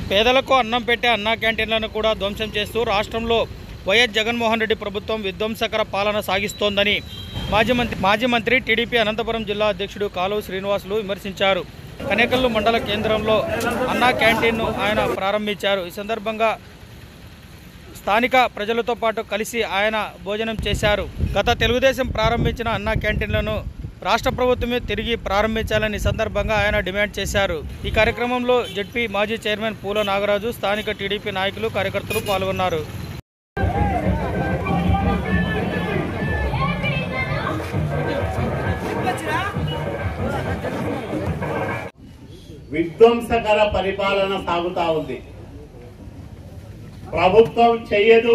పేదలకు అన్నం పెట్టే అన్నా క్యాంటీన్లను కూడా ధ్వంసం చేస్తూ రాష్ట్రంలో వైఎస్ జగన్మోహన్ రెడ్డి ప్రభుత్వం విధ్వంసకర పాలన సాగిస్తోందని మాజీ మంత్రి మాజీ మంత్రి టీడీపీ అనంతపురం జిల్లా అధ్యక్షుడు కాలువ శ్రీనివాసులు విమర్శించారు కనేకల్లు మండల కేంద్రంలో అన్నా క్యాంటీన్ను ఆయన ప్రారంభించారు ఈ సందర్భంగా స్థానిక ప్రజలతో పాటు కలిసి ఆయన భోజనం చేశారు గత తెలుగుదేశం ప్రారంభించిన అన్నా క్యాంటీన్లను రాష్ట్ర ప్రభుత్వమే తిరిగి ప్రారంభించాలని ఈ సందర్భంగా ఆయన డిమాండ్ చేశారు ఈ కార్యక్రమంలో జడ్పీ మాజీ చైర్మన్ పూల నాగరాజు స్థానిక టీడీపీ నాయకులు కార్యకర్తలు పాల్గొన్నారు విధ్వంసకర పరిపాలన సాగుతా ఉంది ప్రభుత్వం చెయ్యదు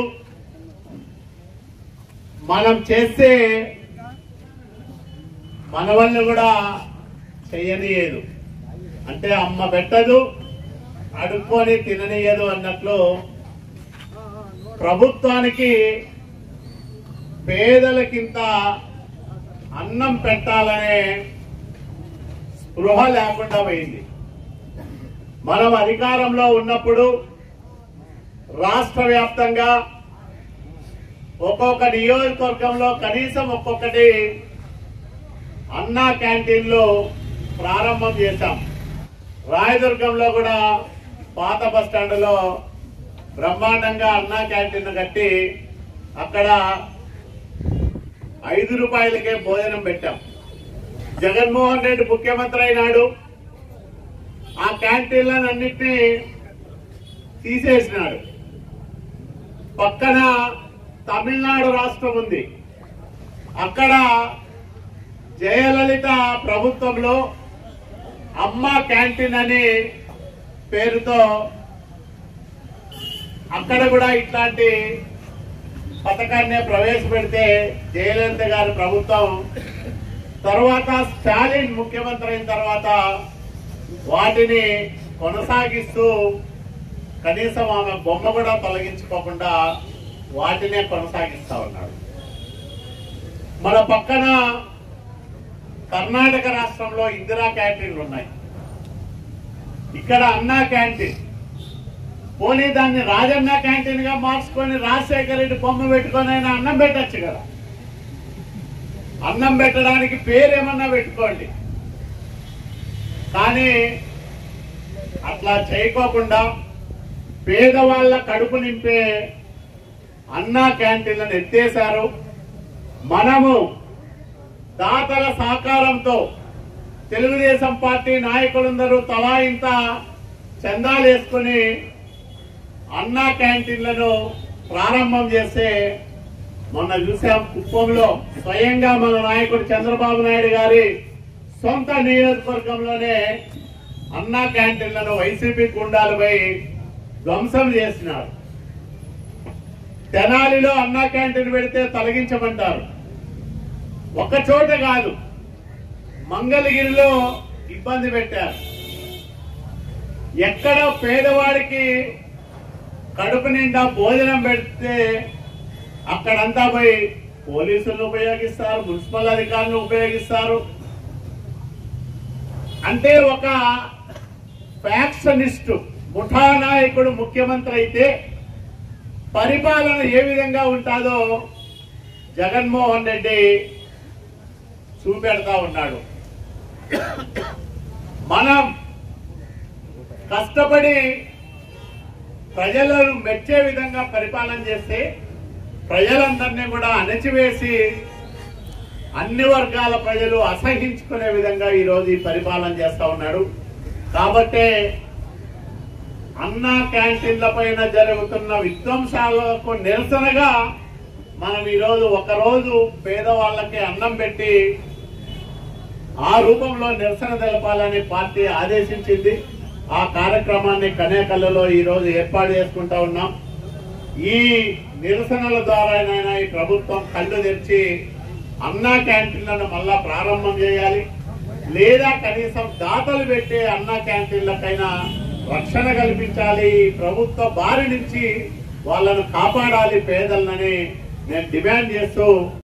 మనం చేస్తే మన వల్ల కూడా చెయ్యనియదు అంటే అమ్మ పెట్టదు అడుక్కొని తిననీయదు అన్నట్లు ప్రభుత్వానికి పేదలకింత అన్నం పెట్టాలనే స్పృహ లేకుండా పోయింది మనం అధికారంలో ఉన్నప్పుడు రాష్ట్ర వ్యాప్తంగా ఒక్కొక్క నియోజకవర్గంలో కనీసం ఒక్కొక్కటి అన్నా క్యాంటీన్లు ప్రారంభం చేశాం రాయదుర్గంలో కూడా పాత బస్ స్టాండ్లో బ్రహ్మాండంగా అన్నా క్యాంటీన్ కట్టి అక్కడ ఐదు రూపాయలకే భోజనం పెట్టాం జగన్మోహన్ రెడ్డి ముఖ్యమంత్రి అయినాడు ఆ క్యాంటీన్లను అన్నిటినీ తీసేసినాడు పక్కన తమిళనాడు రాష్ట్రం ఉంది అక్కడ జయలలిత ప్రభుత్వంలో అమ్మ క్యాంటీన్ అని పేరుతో అక్కడ కూడా ఇట్లాంటి పథకాన్ని ప్రవేశపెడితే జయలలిత గారి ప్రభుత్వం తర్వాత స్టాలిన్ ముఖ్యమంత్రి అయిన తర్వాత వాటిని కొనసాగిస్తూ కనీసం ఆమె బొమ్మ కూడా తొలగించుకోకుండా వాటినే కొనసాగిస్తా ఉన్నాడు మన పక్కన కర్ణాటక రాష్ట్రంలో ఇందిరా క్యాంటీన్లు ఉన్నాయి ఇక్కడ అన్నా క్యాంటీన్ పోనీ దాన్ని రాజన్న క్యాంటీన్ గా మార్చుకొని రాజశేఖర రెడ్డి బొమ్మ పెట్టుకొని అయినా అన్నం పెట్టచ్చు కదా అన్నం పెట్టడానికి పేరేమన్నా పెట్టుకోండి కానీ అట్లా చేయకోకుండా పేదవాళ్ళ కడుపు నింపే అన్నా క్యాంటీన్లను ఎత్తేశారు మనము దాతల సహకారంతో తెలుగుదేశం పార్టీ నాయకులందరూ తలా ఇంత చందాలు వేసుకుని అన్నా క్యాంటీన్లను ప్రారంభం చేస్తే మొన్న చూసాం కుప్పంలో స్వయంగా మన నాయకుడు చంద్రబాబు నాయుడు గారి సొంత నియోజకవర్గంలోనే అన్నా క్యాంటీన్లను వైసీపీ గుండాలపై ధ్వంసం చేసినారు తెనాలిలో అన్నా క్యాంటీన్ పెడితే తొలగించమంటారు ఒక చోట కాదు మంగళగిరిలో ఇబ్బంది పెట్టారు ఎక్కడ పేదవాడికి కడుపు నిండా భోజనం పెడితే అక్కడంతా పోయి పోలీసులను ఉపయోగిస్తారు మున్సిపల్ అధికారులను ఉపయోగిస్తారు అంటే ఒక ఫ్యాక్షనిస్ట్ ముఠా నాయకుడు ముఖ్యమంత్రి అయితే పరిపాలన ఏ విధంగా ఉంటుందో జగన్మోహన్ రెడ్డి చూపెడతా ఉన్నాడు మనం కష్టపడి ప్రజలను మెచ్చే విధంగా పరిపాలన చేస్తే ప్రజలందరినీ కూడా అణచివేసి అన్ని వర్గాల ప్రజలు అసహించుకునే విధంగా ఈ రోజు ఈ పరిపాలన చేస్తా ఉన్నాడు కాబట్టే అన్నా క్యాంటీన్ల పైన జరుగుతున్న విధ్వంసాలకు నిరసనగా మనం ఈరోజు ఒకరోజు పేదవాళ్ళకి అన్నం పెట్టి ఆ రూపంలో నిరసన తెలపాలని పార్టీ ఆదేశించింది ఆ కార్యక్రమాన్ని కనేకల్లలో ఈ రోజు ఏర్పాటు చేసుకుంటా ఉన్నాం ఈ నిరసనల ద్వారానైనా ఈ ప్రభుత్వం కళ్ళు తెరిచి అన్నా క్యాంటీన్లను మళ్ళా ప్రారంభం చేయాలి లేదా కనీసం దాతలు పెట్టే అన్నా క్యాంటీన్లకైనా రక్షణ కల్పించాలి ఈ ప్రభుత్వ బారి నుంచి వాళ్ళను కాపాడాలి పేదలని నేను డిమాండ్ చేస్తూ